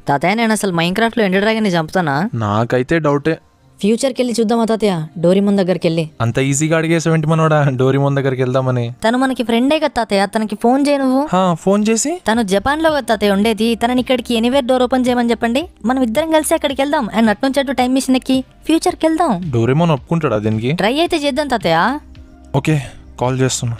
తాతయ్య నేను అసలు మైన్క్రాఫ్ట్లో ఎండర్ డ్రాగన్ని చంపుతానా నాకైతే డౌటే ఫ్యూచర్కి వెళ్ళి చూద్దామా తాతయ్య డోరీమన్ దగ్గరికి వెళ్ళి అంత ఈజీగా అడిగేసేవేంటి మనోడా డోరీమోన్ దగ్గరికి వెళ్దామని తను మనకి ఫ్రెండే కదా తాతయ్య తనకి ఫోన్ చేయ నువ్వు హా, ఫోన్ చేసి తను జపాన్లో కదా తాతయ్య ఉండేది తనని ఇక్కడికి ఎనీవేర్ డోర్ ఓపెన్ చేయమని చెప్పండి మనం ఇద్దరం కలిసి అక్కడికి వెళ్దాం అండ్ అటు నుంచి అటు టైం మిషన్ ఎక్కి ఫ్యూచర్కి వెళ్దాం డోరేమోన్ ఒప్పుకుంటాడా దీనికి ట్రై అయితే చేద్దాం తాతయ్య ఓకే కాల్ చేస్తున్నా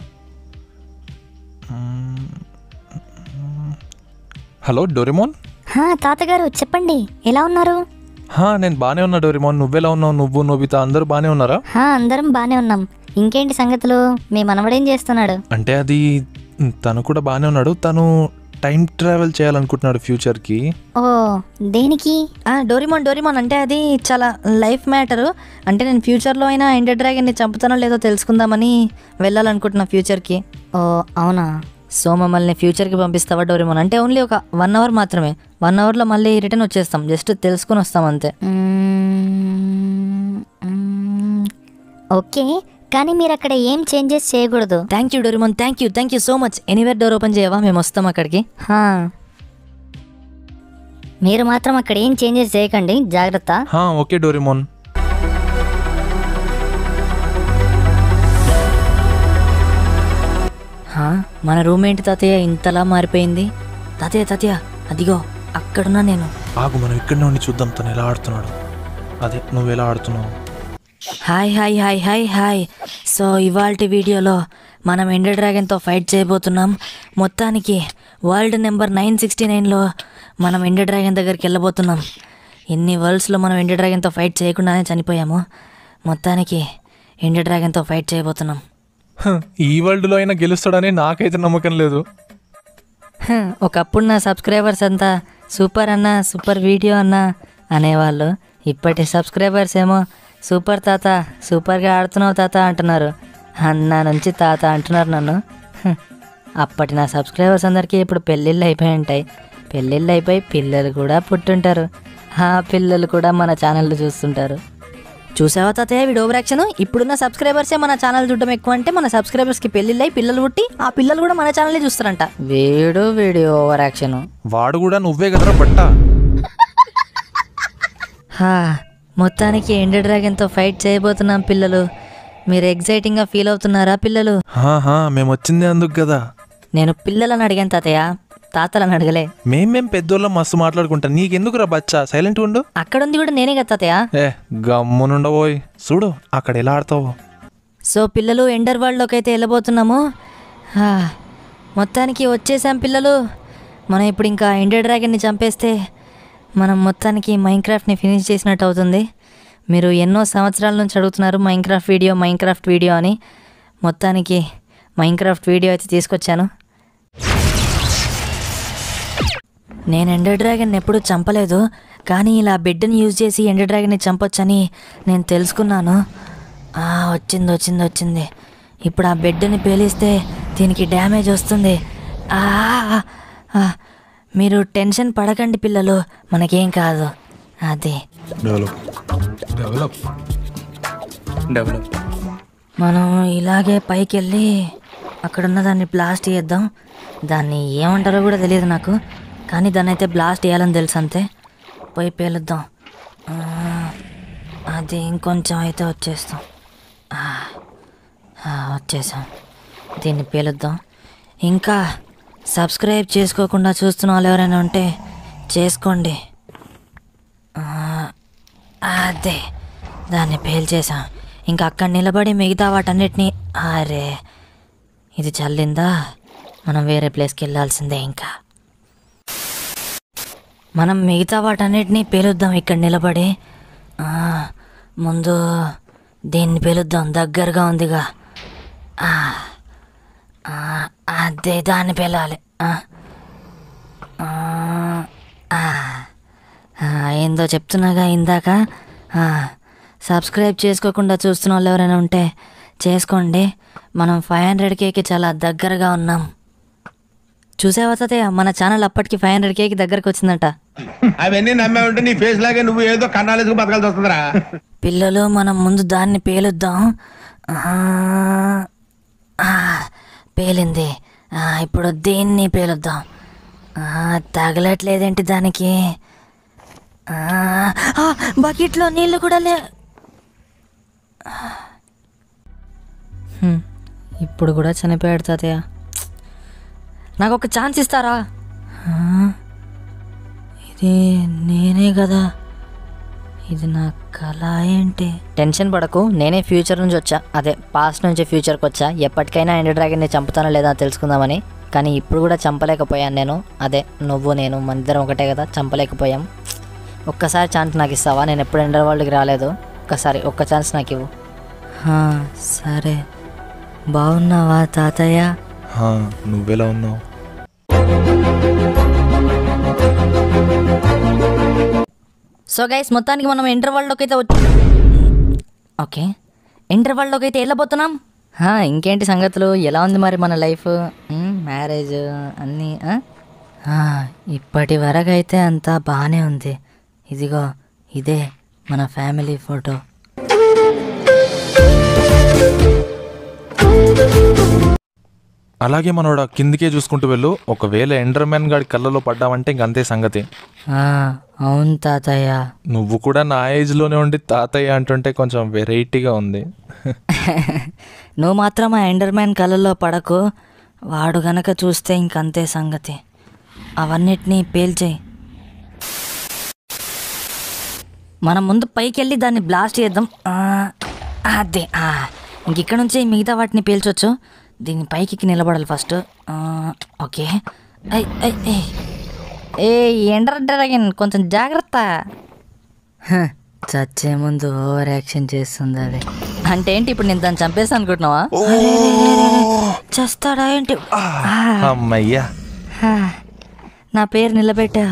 హలో డోరేమోన్ హా తాతగారు చెప్పండి ఎలా ఉన్నారు హా నేను బానే ఉన్నా డోరేమోన్ నువ్వెలా ఉన్నావు నువ్వు నోబితా అందరూ బానే ఉన్నారా హా అందరం బానే ఉన్నాం ఇంకేంటి సంగతులు మీ మనవడేం చేస్తున్నాడు అంటే అది తను కూడా బానే ఉన్నాడు తను టైం ట్రావెల్ చేయాలనుకుంటున్నాడు ఫ్యూచర్కి ఓ దేనికి ఆ డోరిమాన్ డోరిమాన్ అంటే అది చాలా లైఫ్ మ్యాటరు అంటే నేను ఫ్యూచర్లో అయినా ఎండర్ డ్రాగన్ని చంపుతానో లేదో తెలుసుకుందామని వెళ్ళాలనుకుంటున్నా ఫ్యూచర్కి ఓ అవునా సో మమ్మల్ని ఫ్యూచర్కి పంపిస్తావా డోరిమాన్ అంటే ఓన్లీ ఒక వన్ అవర్ మాత్రమే వన్ అవర్లో మళ్ళీ రిటర్న్ వచ్చేస్తాం జస్ట్ తెలుసుకుని వస్తాం అంతే మ్మ్, మ్మ్. ఓకే కానీ మీరు అక్కడ ఏం చేంజెస్ చేయకూడదు thank you Doraemon thank you thank you so much anywhere door open చేయవా మేము వస్తాం అక్కడికి హా మీరు మాత్రం అక్కడ ఏం చేంజెస్ చేయకండి జాగ్రత్త హా ఓకే డోరేమోన్ హా, మన రూమ్ ఏంటి తాతయ్య ఇంతలా మారిపోయింది తాతయ్య తాతయ్య అదిగో అక్కడున్నా నేను ఆగు మనం ఇక్కడనే ఉండి చూద్దాం తను ఎలా ఆడుతున్నాడు అదే నువ్వు ఎలా ఆడుతున్నావు hi hi hi hi hi so ఇవాళ వీడియోలో మనం ఎండర్ డ్రాగన్తో ఫైట్ చేయబోతున్నాం మొత్తానికి వరల్డ్ నెంబర్ నైన్ సిక్స్టీ నైన్లో మనం ఎండర్ డ్రాగన్ దగ్గరికి వెళ్ళబోతున్నాం ఎన్ని వరల్డ్స్లో మనం ఎండర్ డ్రాగన్తో ఫైట్ చేయకుండానే చనిపోయాము మొత్తానికి ఎండర్ డ్రాగన్తో ఫైట్ చేయబోతున్నాం హ, ఈ వరల్డ్లో అయినా గెలుస్తాడని నాకైతే నమ్మకం లేదు హ, ఒకప్పుడు నా సబ్స్క్రైబర్స్ అంతా సూపర్ అన్న సూపర్ వీడియో అన్న అనేవాళ్ళు ఇప్పటి సబ్స్క్రైబర్స్ ఏమో సూపర్ తాత సూపర్గా ఆడుతున్నావు తాత అంటున్నారు అన్న నుంచి తాత అంటున్నారు నన్ను హ, అప్పటి నా సబ్స్క్రైబర్స్ అందరికీ ఇప్పుడు పెళ్ళిళ్ళు అయిపోయి ఉంటాయి పెళ్ళిళ్ళు అయిపోయి పిల్లలు కూడా పుట్టుంటారు ఆ పిల్లలు కూడా మన ఛానల్ చూస్తుంటారు చూసావా తాతయ్య వీడు ఓవర్ యాక్షన్ ఇప్పుడున్న సబ్స్క్రైబర్సే మన ఛానల్ చూడడం ఎక్కువ అంటే మన సబ్స్క్రైబర్స్కి పెళ్ళిళ్ళై పిల్లలు పుట్టి ఆ పిల్లలు కూడా మన ఛానల్ని చూస్తారంట వీడు వీడి ఓవర్ యాక్షన్ వాడు కూడా నువ్వే కదరా బట్ట హా, మొత్తానికి ఎండర్ డ్రాగన్తో ఫైట్ చేయబోతున్నాం పిల్లలు మీరు ఎగ్జైటింగ్గా ఫీల్ అవుతున్నారా పిల్లలు హా, హా, మేము వచ్చిందే అందుకు కదా నేను పిల్లలని అడిగాను తాతయ్య తాతలని అడగలే మేం మేం పెద్దోళ్ళం మస్తు మాట్లాడుకుంటాం నీకెందుకురా బచ్చా సైలెంట్ ఉండు అక్కడుంది కూడా నేనే కదా తాతయ్య ఏ గమ్మునుండబోయ్ చూడు అక్కడ ఎలా ఆడతావు సో పిల్లలు ఎండర్ వరల్డ్లోకి అయితే వెళ్ళబోతున్నాము హా, మొత్తానికి వచ్చేసాం పిల్లలు మనం ఇప్పుడు ఇంకా ఎండర్ డ్రాగన్ని చంపేస్తే మనం మొత్తానికి మైన్క్రాఫ్ట్ని ఫినిష్ చేసినట్టు అవుతుంది మీరు ఎన్నో సంవత్సరాల నుంచి అడుగుతున్నారు మైన్క్రాఫ్ట్ వీడియో మైన్క్రాఫ్ట్ వీడియో అని మొత్తానికి మైన్క్రాఫ్ట్ వీడియో అయితే తీసుకొచ్చాను నేను ఎండర్ డ్రాగన్ ఎప్పుడూ చంపలేదు కానీ ఇలా బెడ్ని యూజ్ చేసి ఎండర్ డ్రాగన్ని చంపొచ్చని నేను తెలుసుకున్నాను ఆ, వచ్చింది వచ్చింది వచ్చింది ఇప్పుడు ఆ బెడ్ని పేలిస్తే దీనికి డ్యామేజ్ వస్తుంది ఆ, ఆ, మీరు టెన్షన్ పడకండి పిల్లలు మనకేం కాదు అది డెవలప్ డెవలప్ డెవలప్ మనం ఇలాగే పైకి వెళ్ళి అక్కడున్న దాన్ని బ్లాస్ట్ చేద్దాం దాన్ని ఏమంటారో కూడా తెలియదు నాకు కానీ దాన్ని అయితే బ్లాస్ట్ చేయాలని తెలుసు అంతే పోయి పేలుద్దాం ఆ, అది ఇంకొంచెం అయితే వచ్చేస్తాం ఆ, ఆ, వచ్చేసాం దీన్ని పేలుద్దాం ఇంకా సబ్స్క్రైబ్ చేసుకోకుండా చూస్తున్న వాళ్ళు ఎవరైనా ఉంటే చేసుకోండి ఆ, అదే దాన్ని పేల్చేసాం ఇంకా అక్కడ నిలబడి మిగతా వాటన్నిటిని అరే ఇది చల్లిందా మనం వేరే ప్లేస్కి వెళ్ళాల్సిందే ఇంకా మనం మిగతా వాటన్నిటిని పేలుద్దాం ఇక్కడ నిలబడి ఆ, ముందు దీన్ని పేలుద్దాం దగ్గరగా ఉందిగా ఆ, ఆ, అదే దాన్ని పేలాలి ఆ, ఆ, ఆ. ఆ, ఏందో చెప్తున్నాగా ఇందాక ఆ, సబ్స్క్రైబ్ చేసుకోకుండా చూస్తున్న వాళ్ళు ఎవరైనా ఉంటే చేసుకోండి మనం ఫైవ్ హండ్రెడ్ కేకి చాలా దగ్గరగా ఉన్నాం చూసావా తాతయ్య మన ఛానల్ అప్పటికి ఫైవ్ హండ్రెడ్ కేకి దగ్గరకు వచ్చిందంట అవన్నీ నమ్మే ఉంటే నీ ఫేస్ లాగే నువ్వు ఏదో కన్నాలేసుకు బతకాల్సి వస్తుందిరా పిల్లలు మనం ముందు దాన్ని పేలుద్దాం ఆ, ఆ, పేలింది ఆ, ఇప్పుడు దీన్ని పేలుద్దాం ఆ, తగలట్లేదేంటి దానికి ఆ, ఆ, బకెట్లో నీళ్ళు కూడా లే హ్మ్, ఇప్పుడు కూడా చనిపోయాడు తాతయ్య నాకు ఒక ఛాన్స్ ఇస్తారా ఆ, ఇది నేనే కదా ఇది నా కళ ఏంటి టెన్షన్ పడకు నేనే ఫ్యూచర్ నుంచి వచ్చా అదే పాస్ట్ నుంచి ఫ్యూచర్కి వచ్చా ఎప్పటికైనా ఎండ్ డ్రాగన్ని చంపుతానో లేదా తెలుసుకుందామని కానీ ఇప్పుడు కూడా చంపలేకపోయాను నేను అదే నువ్వు నేను మన ఇద్దరం ఒకటే కదా చంపలేకపోయాం ఒక్కసారి ఛాన్స్ నాకు ఇస్తావా నేను ఎప్పుడు ఎండర్ వరల్డ్కి రాలేదు ఒక్కసారి ఒక్క ఛాన్స్ నాకు ఇవ్వు హా, సరే బాగున్నావా తాతయ్య హా, నువ్వెలా ఉన్నావు సో గైస్ మొత్తానికి మనం ఇంటర్ వరల్డ్లోకి అయితే వచ్చి ఓకే ఇంటర్ వరల్డ్లోకి అయితే వెళ్ళబోతున్నాం హా, ఇంకేంటి సంగతులు ఎలా ఉంది మరి మన లైఫ్ మ్యారేజ్ అన్నీ ఆ? ఆ, ఇప్పటి వరకు అయితే అంతా బాగానే ఉంది ఇదిగో ఇదే మన ఫ్యామిలీ ఫోటో అలాగే మనోడ కిందికే చూసుకుంటూ వెళ్ళు ఒకవేళ ఎండర్మ్యాన్ గాడి కళ్ళలో పడ్డావంటే ఇంక అంతే సంగతి ఆ, అవును తాతయ్య నువ్వు కూడా నా ఏజ్లోనే ఉండి తాతయ్య అంటుంటే కొంచెం వెరైటీగా ఉంది నువ్వు మాత్రం ఆ ఎండర్ మ్యాన్ కళ్ళల్లో పడకు వాడు గనక చూస్తే ఇంకంతే సంగతి అవన్నిటినీ పేల్చేయి మనం ముందు పైకి వెళ్ళి దాన్ని బ్లాస్ట్ చేద్దాం ఆ, అదే ఆ, ఇంక ఇక్కడ నుంచి మిగతా వాటిని పేల్చొచ్చు దీన్ని పైకి ఎక్కి నిలబడాలి ఫస్ట్ ఆ, ఓకే ఐ ఐ ఐ. ఏ ఎండర్ డ్రాగన్ కొంచెం జాగ్రత్త హ, చచ్చే ముందు ఓవర్ యాక్షన్ చేస్తుంది అది అంటే ఏంటి ఇప్పుడు నేను దాన్ని చంపేస్తాను అనుకుంటున్నావా చేస్తాడా ఏంటి అమ్మయ్యా హా, నా పేరు నిలబెట్టా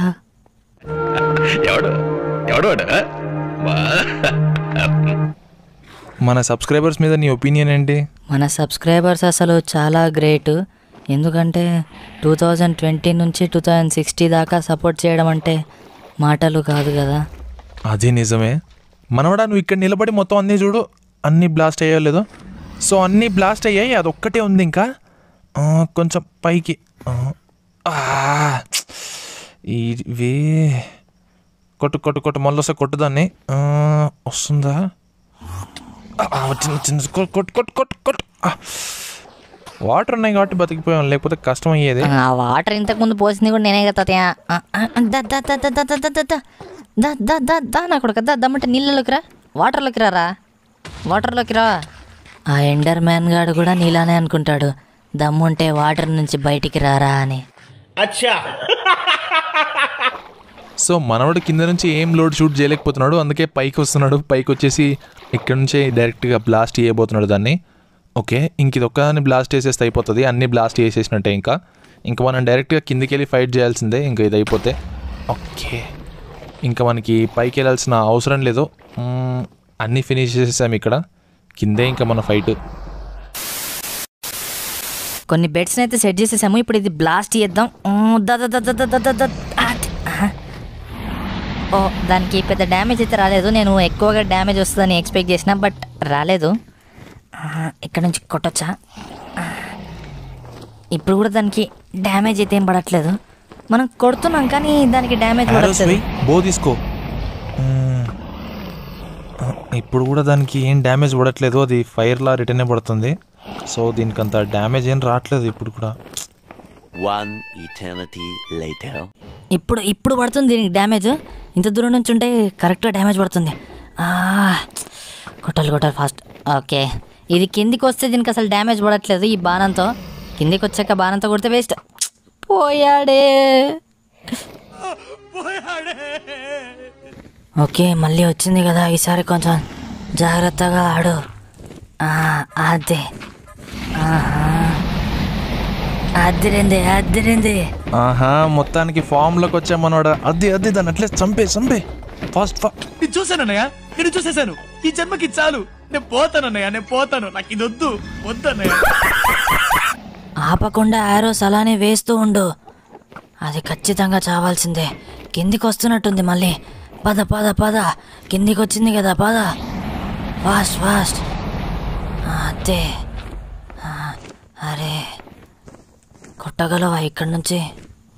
మన సబ్స్క్రైబర్స్ మీద నీ ఒపీనియన్ ఏంటి మన సబ్స్క్రైబర్స్ అసలు చాలా గ్రేట్ ఎందుకంటే టూ థౌజండ్ ట్వంటీ నుంచి టూ థౌజండ్ సిక్స్టీ దాకా సపోర్ట్ చేయడం అంటే మాటలు కాదు కదా అది నిజమే మనవడా నువ్వు ఇక్కడ నిలబడి మొత్తం అన్నీ చూడు అన్నీ బ్లాస్ట్ అయ్యాయో లేదో సో అన్నీ బ్లాస్ట్ అయ్యాయి అది ఒక్కటే ఉంది ఇంకా ఆ, కొంచెం పైకి ఆ, ఆ, ఇవే కొట్టు కొట్టు కొట్టు మళ్ళీ వస్తే కొట్టు దాన్ని ఆ, వస్తుందా ఆ, వచ్చింది వచ్చింది కొట్టు కొట్టు కొట్టు కొట్టు కొట్టు ఆ. వాటర్ ఉన్నాయి కాబట్టి బతికిపోయాం లేకపోతే కష్టం అయ్యేది ఆ వాటర్ ఇంతకు ముందు పోసింది కూడా నేనే కదా తాతయ్య ఆ, ఆ, దా దా దా దా దా దా దా దా దా. దా దా దా దా నా కొడుకు దా దమ్మంటే నీళ్ళలోకి రా వాటర్లోకి రారా వాటర్లోకి రా ఆ ఎండర్ మ్యాన్ గాడు కూడా నీలానే అనుకుంటాడు దమ్ముంటే వాటర్ నుంచి బయటికి రారా అని సో మనవడు కింద నుంచి ఏం లోడ్ షూట్ చేయలేకపోతున్నాడు అందుకే పైకి వస్తున్నాడు పైకి వచ్చేసి ఇక్కడ నుంచే డైరెక్ట్గా బ్లాస్ట్ చేయబోతున్నాడు దాన్ని ఓకే ఇంక ఇది ఒక్కదాన్ని బ్లాస్ట్ చేసేస్తే అయిపోతుంది అన్ని బ్లాస్ట్ చేసేసినట్టే ఇంకా ఇంకా మనం డైరెక్ట్గా కిందికి వెళ్ళి ఫైట్ చేయాల్సిందే ఇంకా ఇది అయిపోతే ఓకే ఇంకా మనకి పైకి వెళ్ళాల్సిన అవసరం లేదు మ్మ్, అన్నీ ఫినిష్ చేసేసాం ఇక్కడ కిందే ఇంకా మన ఫైట్ కొన్ని బెడ్స్ అయితే సెట్ చేసేసాము ఇప్పుడు ఇది బ్లాస్ట్ చేద్దాం ఊ, ద ద ద ద ద ద ద ద. అట్. ఆహా. ఓ దానికి పెద్ద డ్యామేజ్ అయితే రాలేదు నేను ఎక్కువగా డ్యామేజ్ వస్తుందని ఎక్స్పెక్ట్ చేసిన బట్ రాలేదు ఆహా, ఇక్కడ నుంచి కొట్టొచ్చా ఆ. ఇప్పుడు కూడా దానికి డ్యామేజ్ అయితే ఏం పడట్లేదు మనం కొడుతున్నాం కానీ దానికి డ్యామేజ్ Arrows పడట్లేదు వేయి, బో తీసుకో మ్మ్. ఆ, ఇప్పుడు కూడా దానికి ఏం డ్యామేజ్ పడట్లేదు అది ఫైర్లా రిటర్నే పడుతుంది సో దీనికి అంత డ్యామేజ్ ఏం రావట్లేదు ఇప్పుడు కూడా One eternity later. ఇప్పుడు ఇప్పుడు పడుతుంది దీనికి డ్యామేజ్ ఇంత దూరం నుంచి ఉంటే కరెక్ట్గా డ్యామేజ్ పడుతుంది ఆ, కొట్టాలి కొట్టాలి ఫాస్ట్ ఓకే ఇది కిందికి వస్తే దీనికి అసలు డ్యామేజ్ పడట్లేదు ఈ బాణంతో కిందికి వచ్చాక బాణంతో కొడితే వేస్ట్ పోయాడే ఓకే మళ్ళీ వచ్చింది కదా ఈసారి కొంచెం జాగ్రత్తగా ఆడు ఆ, అదే ఆహా. అదిరింది అదిరింది ఆహా మొత్తానికి ఫామ్ లోకి వచ్చామన్నమాట అది అది దాన్ని అట్లే చంపే చంపే ఫాస్ట్ ఫా ఇది చూశానన్నయ్య ఇది చూసేశాను ఈ జన్మకి చాలు నేను పోతానన్నయ్య నేను పోతాను నాకు ఇది వద్దు వద్దన్నయ్య ఆపకుండా ఆరోస్ అలానే వేస్తూ ఉండు అది ఖచ్చితంగా చావాల్సిందే కిందికి వస్తున్నట్టుంది మళ్ళీ పద పద పద కిందికి వచ్చింది కదా పద ఫాస్ట్ ఫాస్ట్ అదే ఆ, అరే కొట్టగలవా ఇక్కడి నుంచి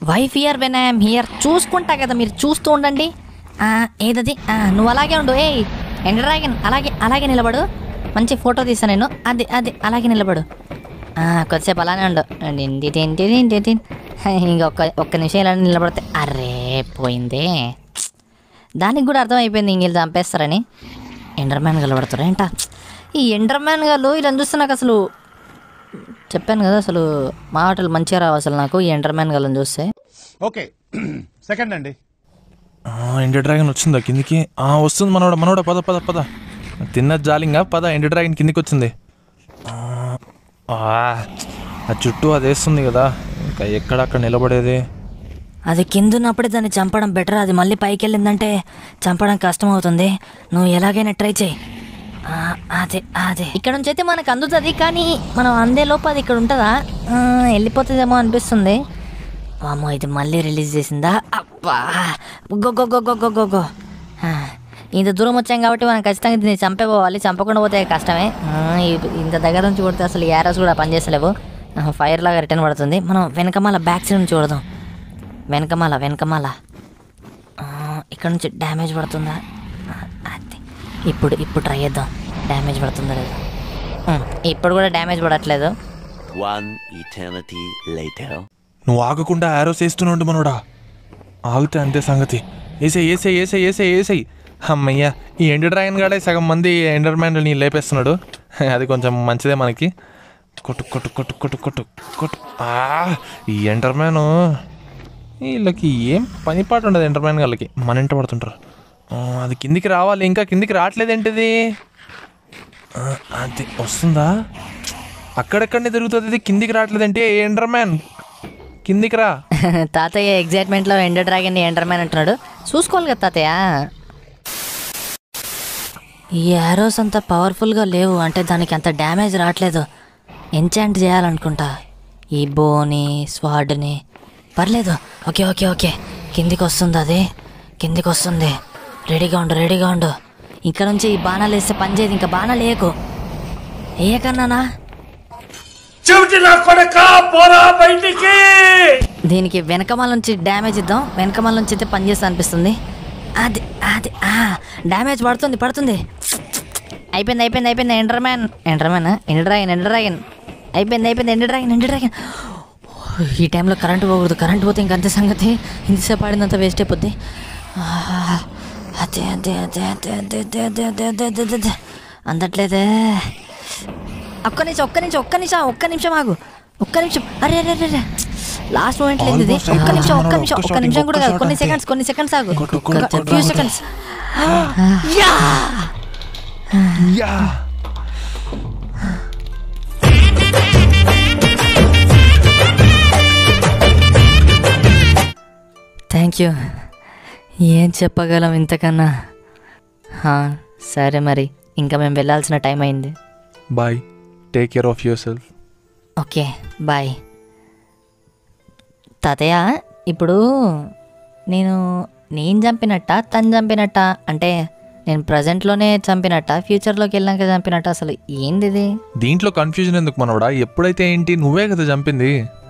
wife here when I'm here చూసుకుంటా కదా మీరు చూస్తూ ఉండండి ఆ, ఏదది ఆ, నువ్వు అలాగే ఉండు ఏ ఎండ్రాగన్ అలాగే అలాగే నిలబడు మంచి ఫోటో తీసా నేను అది అది అలాగే నిలబడు ఆ, కొద్దిసేపు అలానే ఉండు డిండి డిండి డిండి డిండి. ఇంకొక ఒక్క నిమిషం ఇలా నిలబడితే అరే పోయిందే దానికి కూడా అర్థమైపోయింది ఇంక వీళ్ళు చంపేస్తారని ఎండర్మ్యాన్ కలబడతారు ఏంట ఈ ఎండర్మ్యాన్ గారు ఇలా చూస్తే నాకు అసలు చెప్పాను కదా అసలు మాటలు మంచిగా రావు అసలు నాకు ఈ ఎండర్మ్యాన్ గాళ్ళని చూస్తే ఓకే సెకండ్ అండి ఎండర్ డ్రాగన్ వచ్చిందా కిందికి ఆ, వస్తుంది మనోడ మనోడ పద పద పద తిన్నది జాలింగా పద ఎండర్ డ్రాగన్ కిందికి వచ్చింది ఆ, ఆ, ఆ చుట్టూ అది వేస్తుంది కదా ఇంకా ఎక్కడక్కడ నిలబడేది అది కింద ఉన్నప్పుడే దాన్ని చంపడం బెటర్ అది మళ్ళీ పైకి వెళ్ళిందంటే చంపడం కష్టం అవుతుంది నువ్వు ఎలాగైనా ట్రై చేయి ఆ, అదే అదే ఇక్కడ నుంచి అయితే మనకు అందుతుంది కానీ మనం అందే లోపు అది ఇక్కడ ఉంటుందా ఆ, వెళ్ళిపోతుందేమో అనిపిస్తుంది వామ్మో ఇది మళ్ళీ రిలీజ్ చేసిందా అబ్బా go go go go go go go ఆ, ఇంత దూరం వచ్చాం కాబట్టి మనం ఖచ్చితంగా దీన్ని చంపేపోవాలి చంపకుండా పోతే కష్టమే ఆ, ఇ- ఇంత దగ్గర నుంచి కొడితే అసలు యారస్ కూడా పనిచేస్తలేవు ఫైర్ లాగా రిటర్న్ పడుతుంది మనం వెనకమాల బ్యాక్ సైడ్ నుంచి చూడదాం వెనకమాల వెనకమాల ఆ, ఇక్కడ నుంచి డ్యామేజ్ పడుతుందా ఆ, అది ఇప్పుడు ఇప్పుడు ట్రై చేద్దాం డ్యామేజ్ పడుతుందా లేదా ఉమ్, ఇప్పుడు కూడా డ్యామేజ్ పడట్లేదు One eternity later. నువ్వు ఆగకుండా ఆరోస్ వేస్తున్నాడు మనోడా ఆగితే అంతే సంగతి వేసే వేసే వేసే వేసే వేసేయి అమ్మయ్య ఈ ఎండర్ డ్రాగన్ గాడే సగం మంది ఎండర్ మ్యాన్ని లేపేస్తున్నాడు అది కొంచెం మంచిదే మనకి కొట్టు కొట్టు కొట్టు కొట్టు కొట్టు కొట్టు ఆ, ఈ ఎండర్ మ్యాన్ వీళ్ళకి ఏం పని పాటు ఉండదు ఎండర్ మ్యాన్ వాళ్ళకి మన ఇంట పడుతుంటారు ఆ, అది కిందికి రావాలి ఇంకా కిందికి రావట్లేదేంటిది ఆ, అది వస్తుందా అక్కడెక్కడనే తిరుగుతుంది ఇది కిందికి రావట్లేదంటే ఎండర్ మ్యాన్ కిందికి రా తాతయ్య ఎగ్జైట్మెంట్లో ఎండర్ డ్రాగన్ ఎండర్ మ్యాన్ అంటున్నాడు చూసుకోవాలి కదా తాతయ్య ఈ యారోస్ అంత పవర్ఫుల్గా లేవు అంటే దానికి అంత డ్యామేజ్ రావట్లేదు ఎంచాంట్ చేయాలనుకుంటా ఈ బోని స్వాడ్ని పర్లేదు ఓకే ఓకే ఓకే కిందికి వస్తుంది అది కిందికి వస్తుంది రెడీగా ఉండు రెడీగా ఉండు ఇక్కడ నుంచి ఈ బాణాలు వేస్తే పని చేయదు ఇంకా బాణాలు వేయకు వేయకన్నానా దీనికి వెనకమాల నుంచి డ్యామేజ్ ఇద్దాం వెనకమాల నుంచి అయితే పని చేస్తా అనిపిస్తుంది అది అది ఆ, డ్యామేజ్ పడుతుంది పడుతుంది అయిపోయింది అయిపోయింది అయిపోయింది Ender man Ender man Ender dragon Ender dragon అయిపోయింది అయిపోయింది ఎండర్ డ్రాగన్ ఎండర్ డ్రాగన్ ఈ టైంలో కరెంట్ పోకూడదు కరెంట్ పోతే ఇంకంతే సంగతి ఇంతసేపు ఆడిందంతా వేస్ట్ అయిపోద్ది ఆ, అదే అదే అదే అదే అదే అదే అదే అదే అదే అదే అదే అదే అందట్లేదే ఒక్క నిమిషం ఒక్క నిమిషం ఒక్క నిమిషం ఒక్క నిమిషం ఆగు ఒక్క నిమిషం అరే అరే అరే అరే లాస్ట్ మూమెంట్ లేదు ఇది Almost ఒక్క నిమిషం ఒక్క అయిపోతుంది నిమిషం ఒక్క ఒక్క shot, నిమిషం కూడా ఇంకొక కాదు కొన్ని shot సెకండ్స్ కొన్ని సెకండ్స్ ఆగు కొట్టు, కొట్టు, కొట్టు, ఫ్యూ కొట్టు. సెకండ్స్ యా థ్యాంక్ యూ ఏం చెప్పగలం ఇంతకన్నా హా, సరే మరి ఇంకా మేము వెళ్ళాల్సిన టైం అయింది bye take care of yourself okay bye తాతయ్య ఇప్పుడు నేను నేను చంపినట్ట తను చంపినట్ట అంటే నేను ప్రజెంట్లోనే చంపినట్ట ఫ్యూచర్లోకి వెళ్ళాక చంపినట్ట అసలు ఏంది ఇది దీంట్లో కన్ఫ్యూజన్ ఎందుకు మనోడా ఎప్పుడైతే ఏంటి నువ్వే కదా చంపింది